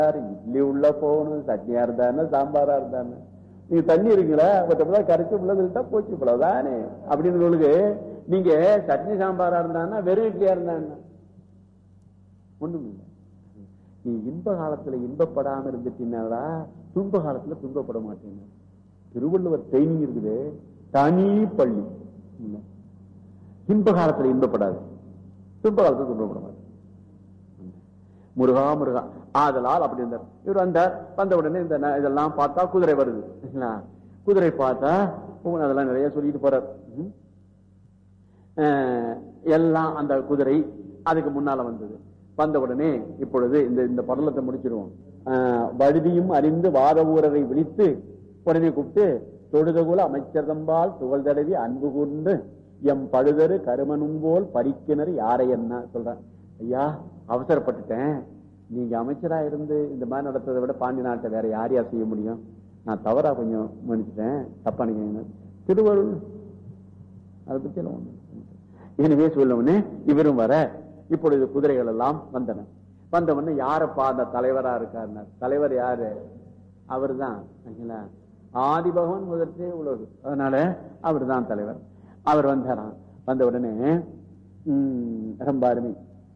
இட்லி உள்ள போகணும் சட்னியா இருந்தானே சாம்பாரா இருந்தானே நீங்க தண்ணி இருக்குங்களா மற்றப்பதான் கரைச்சி உள்ள தள்ளிட்டா போச்சு இவ்வளவுதானே அப்படின்னு உங்களுக்கு நீங்க சட்னி சாம்பாரா இருந்தானா வெறும் இட்லியா இருந்தானா ஒண்ணும் இல்லை நீ இன்ப காலத்துல இன்பப்படாம இருந்துட்டீங்களா துன்ப காலத்துல துன்பப்பட மாட்டேங்க திருவள்ளுவர் ட்ரைனிங் இருக்குது தனி பள்ளி இல்ல இன்ப காலத்துல இன்பப்படாது துன்ப காலத்துல துன்பப்பட மாட்டேன் முருகா முருகா ஆதலால் அப்படி இருந்தார் இவர் வந்தார் வந்த உடனே இந்த ந- இதெல்லாம் பார்த்தா குதிரை வருது சரிங்களா? குதிரை பார்த்தா உம், அதெல்லாம் நிறைய சொல்லிட்டு போறார் ம். அஹ், எல்லாம் அந்த குதிரை அதுக்கு முன்னால வந்தது வந்த உடனே இப்பொழுது இந்த இந்த படலத்தை முடிச்சிருவோம் அஹ், வழுதியும் அறிந்து வாத ஊரரை விழித்து உடனே கூப்பிட்டு தொழுதகுல அமைச்சர் தம்பால் துகள் தடவி அன்பு கூர்ந்து எம் பழுதரு கருமனும் போல் பறிக்கினர் யாரை என்ன சொல்றேன் ஐயா அவசரப்பட்டுட்டேன் நீங்க அமைச்சரா இருந்து இந்த மாதிரி நடத்ததை விட பாண்டி நாட்டை வேற யாரையா செய்ய முடியும் நான் தவறா கொஞ்சம் மன்னிச்சிட்டேன் தப்பா நீங்க திருவருள் அதை பத்தி எல்லாம் ஒண்ணும் இல்லை. எனவே சொல்லவுடனே இவரும் வர இப்பொழுது குதிரைகள் எல்லாம் வந்தன வந்த உடனே யாரப்பா அந்த தலைவரா இருக்காருனார் தலைவர் யாரு அவர்தான் சரிங்களா ஆதிபகவன் முதற்றே உலகு அதனால அவர்தான் தலைவர் அவர் வந்தாராம் வந்த உடனே உம், ரொம்ப அருமை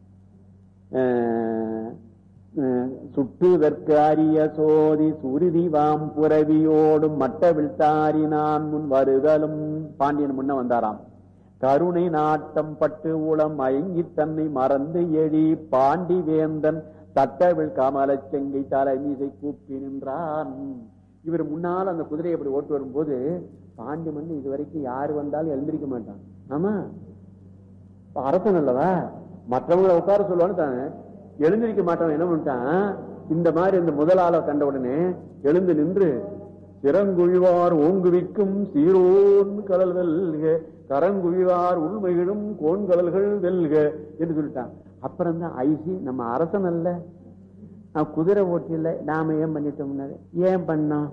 அஹ், அஹ், சுட்டுதற்கு அரிய சோதி சுருதி வாம் புறவியோடும் மட்ட விழ்த்தாரி நான் முன் வருதலும் பாண்டியன் முன்ன வந்தாராம் கருணை நாட்டம் பட்டு ஊளம் மயங்கி தன்னை மறந்து எழி பாண்டி வேந்தன் தட்டவிழ் கமல செங்கை தலைமீசை கூப்பி நின்றான் இவர் முன்னால் அந்த குதிரையை அப்படி ஓட்டு வரும்போது பாண்டி மண்ணு இதுவரைக்கும் யாரு வந்தாலும் எழுந்திருக்க மாட்டான் ஆமா இப்ப அரசன் அல்லவா மற்றவங்களை உட்கார சொல்லுவான்னு தானே எழுந்திருக்க மாட்டவன் என்ன பண்ணிட்டான் இந்த மாதிரி இந்த முதலாள கண்ட உடனே எழுந்து நின்று சிறங்குழிவார் ஓங்குவிக்கும் சீரோன் கடல் வெல்க கரங்குழிவார் உள்மகிழும் கோண்கடல்கள் வெல்க என்று சொல்லிட்டான் அப்புறம் தான் ஐசி நம்ம அரசன் அல்ல நான் குதிரை ஓட்டில நாம ஏன் பண்ணிட்டோம்னாரு ஏன் பண்ணோம்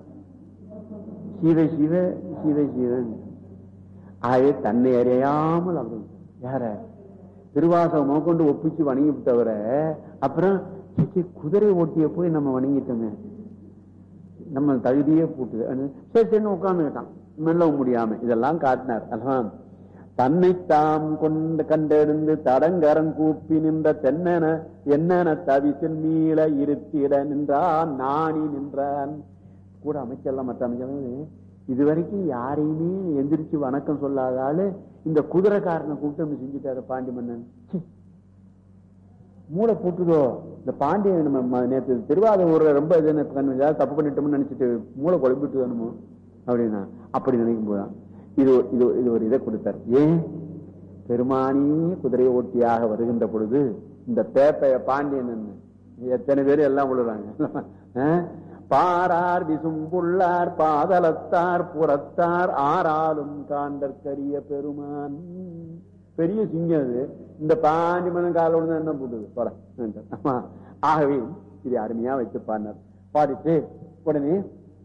சிவ சிவ சிவ சிவன் ஆகவே தன்னை அறியாமல் அவர் யார திருவாசகம் கொண்டு ஒப்பிச்சு வணங்கி தவிர அப்புறம் சீ, சீ, குதிரை ஓட்டிய போய் நம்ம வணங்கிட்டோமே நம்ம தகுதியே போட்டுது அது சரி சரின்னு உட்கார்ந்துக்கிட்டான் மெல்லவும் முடியாம இதெல்லாம் காட்டினார் அல்லவா தன்னை தாம் கொண்டு கண்டெடுந்து தடங்கரம் கூப்பி நின்ற தென்னன என்னென தவிசில் மீள இருத்திட நின்றான் நாணி நின்றான் கூட அமைச்சர்லாம் மற்ற அமைச்சர்கள் இதுவரைக்கும் யாரையுமே எந்திரிச்சு வணக்கம் சொல்லாத ஆளு இந்த குதிரைக்காரனை கூப்பிட்டு அப்படி செஞ்சுட்டாரு பாண்டி மன்னன் ச்சீ. மூளை போட்டுதோ இந்த பாண்டியன் நம்ம ம- நேத்து திருவாரூர் ரொம்ப இது என்ன கண்ணு ஏதாவது தப்பு பண்ணிட்டோம்னு நினைச்சிட்டு மூளை குழம்பிட்டு வேணுமோ அப்படின்னா அப்படி நினைக்கும் போதுதான் இது ஒரு- இது ஒரு- இது ஒரு இதை கொடுத்தார் ஏன் பெருமானி குதிரை ஓட்டியாக வருகின்ற பொழுது இந்த பேப்பைய பாண்டியன் என்ன? எத்தனை பேர் எல்லாம் விழுறாங்க ஆ? பாரார் விசும்புள்ளார் பாதலத்தார் புறத்தார் ஆறாலும் காண்டற்கரிய பெருமான் பெரிய சிங்கம் அது இந்த பாண்டி மனம் கால விழுந்தா என்ன போட்டுது போற ஆமா ஆகவே இது அருமையா வச்சு பாடினார் பாடிட்டு உடனே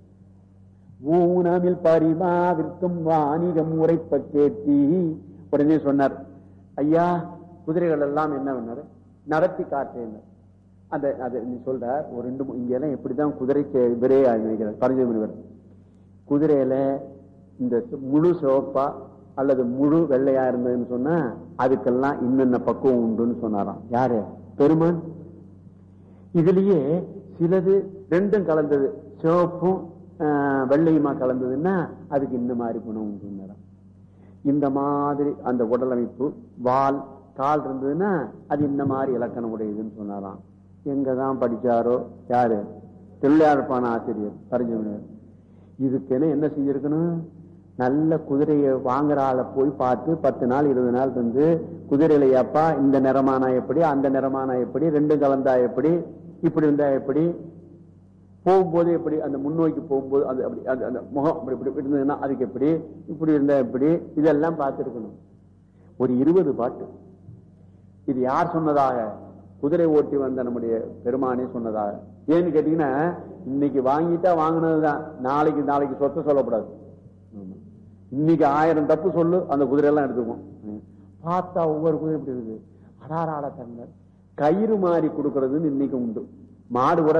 ஊனமில் பரிமாவிற்கும் வாணிகம் உரைப்ப கேட்டி உடனே சொன்னார் ஐயா குதிரைகள் எல்லாம் என்ன பண்ணாரு நடத்தி காட்டேன் அந்த அது நீ சொல்றார் ஒரு ரெண்டு மூ- இங்க எல்லாம் எப்படிதான் குதிரைக்கு இவரே நினைக்கிறார் பரஞ்சு முனிவர் குதிரையில இந்த சு- முழு சிவப்பா அல்லது முழு வெள்ளையா இருந்ததுன்னு சொன்னா அதுக்கெல்லாம் இன்னென்ன பக்குவம் உண்டுன்னு சொன்னாராம் யாரு பெருமான் இதுலயே சிலது ரெண்டும் கலந்தது சிவப்பும் ஆஹ், வெள்ளையுமா கலந்ததுன்னா அதுக்கு இந்த மாதிரி குணம் உண்டுன்னாராம் இந்த மாதிரி அந்த உடல் அமைப்பு வால் கால் இருந்ததுன்னா அது இந்த மாதிரி இலக்கணம் உடையதுன்னு சொன்னாராம் எங்கதான் படிச்சாரோ யாரு தொழிலாளர்பான ஆசிரியர் பரிஞ்சவனர் இதுக்குன்னு என்ன செஞ்சிருக்கணும் நல்ல குதிரையை வாங்குற ஆளை போய் பார்த்து பத்து நாள் இருபது நாள் இருந்து குதிரையில அப்பா இந்த நிறமானா எப்படி அந்த நிறமானா எப்படி ரெண்டும் கலந்தா எப்படி இப்படி இருந்தா எப்படி போகும்போது எப்படி அந்த முன்னோக்கி போகும்போது அது அப்படி அது அந்த முகம் அப்படி இப்படி இப்படி இருந்ததுன்னா அதுக்கு எப்படி இப்படி இருந்தா எப்படி இதெல்லாம் பார்த்திருக்கணும் ஒரு இருபது பாட்டு இது யார் சொன்னதாக குதிரை ஓட்டி வந்த நம்முடைய பெருமானே சொன்னதாக ஏன்னு கேட்டீங்கன்னா இன்னைக்கு வாங்கிட்டா வாங்கினதுதான் நாளைக்கு நாளைக்கு சொத்தை சொல்லக்கூடாது ஆமா. இன்னைக்கு ஆயிரம் தப்பு சொல்லு அந்த குதிரை எல்லாம் எடுத்துக்கும் ம். பார்த்தா ஒவ்வொரு குதிரை இப்படி இருக்குது அடாராட தங்க கயிறு மாறி கொடுக்கறதுன்னு இன்னைக்கு உண்டு மாடு கூட